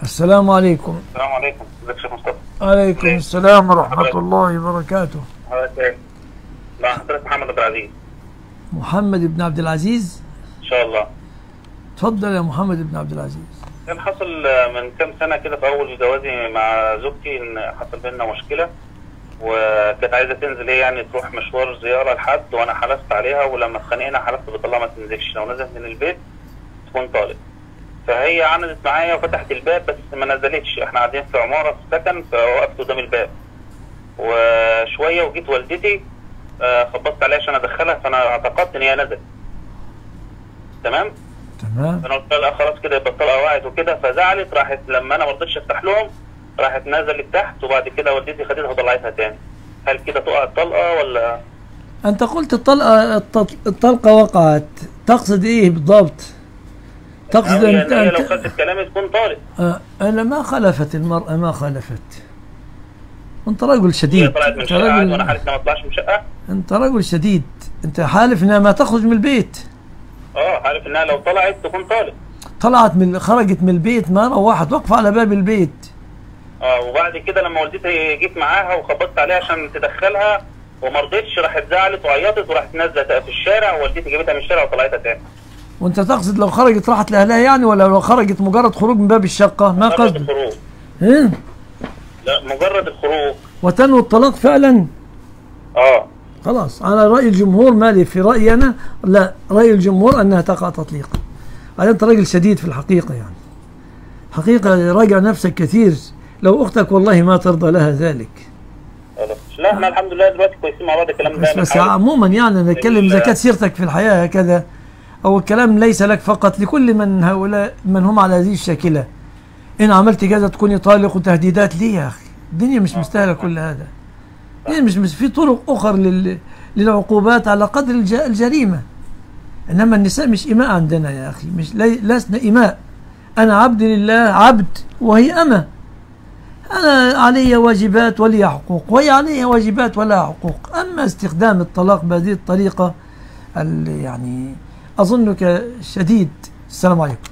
السلام عليكم السلام عليكم ازيك يا شيخ مصطفى عليكم السلام ورحمة الله وبركاته حضرتك ايه؟ مع حضرتك محمد عبد العزيز محمد بن عبد العزيز ان شاء الله تفضل يا محمد بن عبد العزيز كان حصل من كام سنه كده في اول جوازي مع زوجتي ان حصل بينا مشكله وكانت عايزه تنزل هي يعني تروح مشوار زياره لحد وانا حلفت عليها ولما اتخانقنا حلفت بالله ما تنزلش لو نزلت من البيت تكون طالق فهي عندت معايا وفتحت الباب بس ما نزلتش احنا قاعدين في عماره في سكن فوقفت قدام الباب وشويه وجيت والدتي آه، خبطت عليها عشان ادخلها فانا اعتقدت ان هي نزلت تمام تمام فانا قلت لها لا خلاص كده يبقى الطلقه وقعت وكده فزعلت راحت لما انا ما رضيتش افتح لهم راحت نزلت تحت وبعد كده والدتي خدتها وطلعتها تاني هل كده تقع الطلقه ولا أنت قلت الطلقة الط- الطلقة وقعت تقصد إيه بالضبط؟ تقصد هي أنت, إن هي لو أنت خدت كلامي تكون طالق آه أنا ما خلفت المرأة ما خلفت أنت رجل هي شديد طلعت من أنت شقه عادي وانا رجل حالف انها ما اطلعش من شقه أنت رجل شديد أنت حالف إنها ما تخرج من البيت اه حالف انها لو طلعت تكون طالق طلعت من خرجت من البيت ما روحت واقفة على باب البيت اه وبعد كده لما والدتي جيت معاها وخبطت عليها عشان تدخلها وما رضيتش راحت زعلت وعيطت وراحت نازله في الشارع ووالدتي جابتها من الشارع وطلعتها تاني وانت تقصد لو خرجت راحت لاهلها يعني ولا لو خرجت مجرد خروج من باب الشقه ما مجرد قصد الخروج إيه؟ لا مجرد الخروج وتنوي الطلاق فعلا اه خلاص على راي الجمهور مالي في رايي انا لا راي الجمهور انها تقع تطليقا بعدين انت راجل شديد في الحقيقه يعني حقيقه راجع نفسك كثير لو اختك والله ما ترضى لها ذلك خلاص لا احنا الحمد لله دلوقتي كويسين مع بعض الكلام بس ده بس بنحاول. عموما يعني نتكلم اذا كانت سيرتك في الحياه هكذا او الكلام ليس لك فقط لكل من هؤلاء من هم على هذه الشاكله ان عملت كذا تكوني طالق وتهديدات ليه يا اخي الدنيا مش مستاهله كل هذا الدنيا مش, مش في طرق اخرى لل للعقوبات على قدر الج- الجريمه انما النساء مش اماء عندنا يا اخي مش لي لسنا اماء انا عبد لله عبد وهي امه أنا علي واجبات ولي حقوق وهي عليها واجبات ولها حقوق أما استخدام الطلاق بهذه الطريقة ال- يعني أظنك شديد السلام عليكم